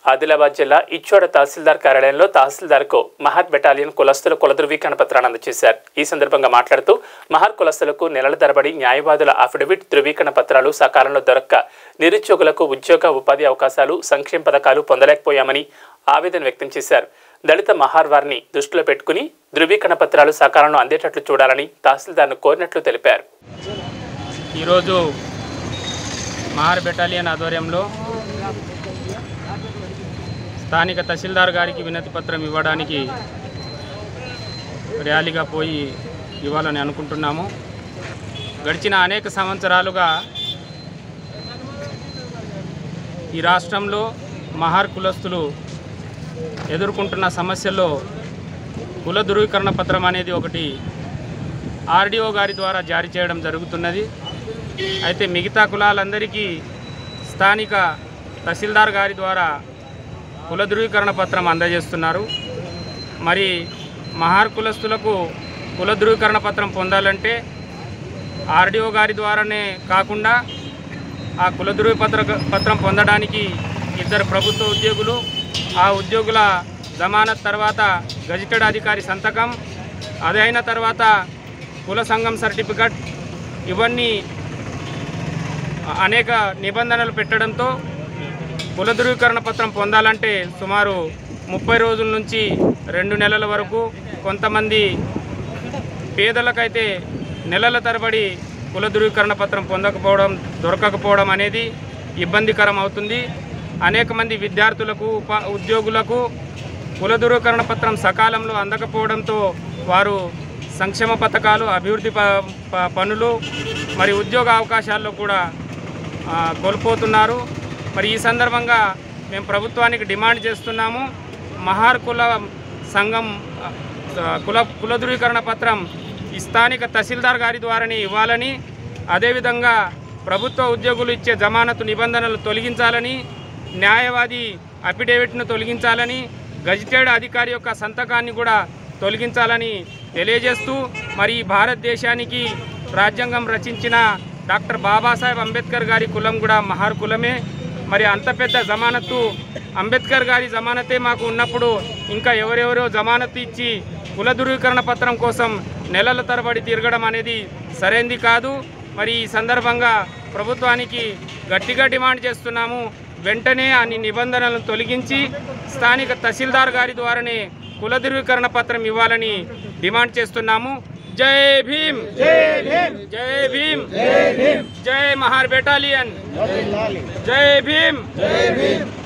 ఆదిలాబాద్ జిల్లా ఇచ్చోడ తహసీల్దార్ కార్యాలయంలో తహసీల్దార్కు మహర్ బెటాలియన్ కులస్తుల కుల ధృవీకరణ పత్రాన్ని అందజేశారు ఈ సందర్భంగా మాట్లాడుతూ మహర్ కులస్తులకు నెలల తరబడి న్యాయవాదుల అఫిడవిట్ ధృవీకరణ పత్రాలు సకాలంలో దొరక్క నిరుద్యోగులకు ఉద్యోగ ఉపాధి అవకాశాలు సంక్షేమ పథకాలు పొందలేకపోయామని ఆవేదన వ్యక్తం చేశారు దళిత మహార్ వారిని దృష్టిలో పెట్టుకుని ధృవీకరణ పత్రాలు సకాలంలో అందేటట్లు చూడాలని తహసీల్దార్ను కోరినట్లు తెలిపారు ఈరోజు మహార్ బెటాలియన్ ఆధ్వర్యంలో స్థానిక తహసీల్దార్ గారికి వినతి పత్రం ఇవ్వడానికి ర్యాలీగా పోయి ఇవ్వాలని అనుకుంటున్నాము గడిచిన అనేక సంవత్సరాలుగా ఈ రాష్ట్రంలో మహార్ కులస్తులు ఎదుర్కొంటున్న సమస్యల్లో కుల ధృవీకరణ పత్రం అనేది ఒకటి ఆర్డీఓ గారి ద్వారా జారీ చేయడం జరుగుతున్నది అయితే మిగతా కులాలందరికీ స్థానిక తహసీల్దార్ గారి ద్వారా కుల ధృవీకరణ పత్రం అందజేస్తున్నారు మరి మహార్ కులస్తులకు కుల ధృవీకరణ పత్రం పొందాలంటే ఆర్డీఓ గారి ద్వారానే కాకుండా ఆ కుల ధృవీ పత్ర పత్రం పొందడానికి ఇద్దరు ప్రభుత్వ ఉద్యోగులు ఆ ఉద్యోగుల జమానత్ తర్వాత గజిటెడ్ అధికారి సంతకం అది అయిన తర్వాత కుల సంఘం సర్టిఫికెట్ ఇవన్నీ అనేక నిబంధనలు పెట్టడంతో కుల ధృవీకరణ పత్రం పొందాలంటే సుమారు ముప్పై రోజుల నుంచి రెండు నెలల వరకు కొంతమంది పేదలకైతే నెలల తరబడి కుల ధృవీకరణ పత్రం పొందకపోవడం దొరకకపోవడం అనేది ఇబ్బందికరం అవుతుంది అనేక మంది విద్యార్థులకు ఉప ఉద్యోగులకు కుల ధృవీకరణ పత్రం సకాలంలో అందకపోవడంతో వారు సంక్షేమ పథకాలు అభివృద్ధి ప ప- పనులు మరి ఉద్యోగ అవకాశాల్లో కూడా ఆ, కోల్పోతున్నారు మరి ఈ సందర్భంగా మేము ప్రభుత్వానికి డిమాండ్ చేస్తున్నాము మహార్ కుల సంఘం ఆ, కుల కుల ధృవీకరణ పత్రం ఈ స్థానిక తహసీల్దార్ గారి ద్వారానే ఇవ్వాలని అదేవిధంగా ప్రభుత్వ ఉద్యోగులు ఇచ్చే జమానతు నిబంధనలు తొలగించాలని న్యాయవాది అఫిడేవిట్ను తొలగించాలని గజిటెడ్ అధికారి యొక్క సంతకాన్ని కూడా తొలగించాలని తెలియజేస్తూ మరి ఈ భారతదేశానికి రాజ్యాంగం రచించిన డాక్టర్ బాబాసాహెబ్ అంబేద్కర్ గారి కులం కూడా మహార్ కులమే మరి అంత పెద్ద జమానత్తు అంబేద్కర్ గారి జమానతే మాకు ఉన్నప్పుడు ఇంకా ఎవరెవరో జమానత్ ఇచ్చి కుల ధృవీకరణ పత్రం కోసం నెలల తరబడి తిరగడం అనేది సరైంది కాదు మరి ఈ సందర్భంగా ప్రభుత్వానికి గట్టిగా డిమాండ్ చేస్తున్నాము వెంటనే అన్ని నిబంధనలను తొలగించి స్థానిక తహసీల్దార్ గారి ద్వారానే కుల ధృవీకరణ పత్రం ఇవ్వాలని డిమాండ్ చేస్తున్నాము జై భీమ్ జై భీమ్ జై మహార్ బెటాలియన్ జై భీమ్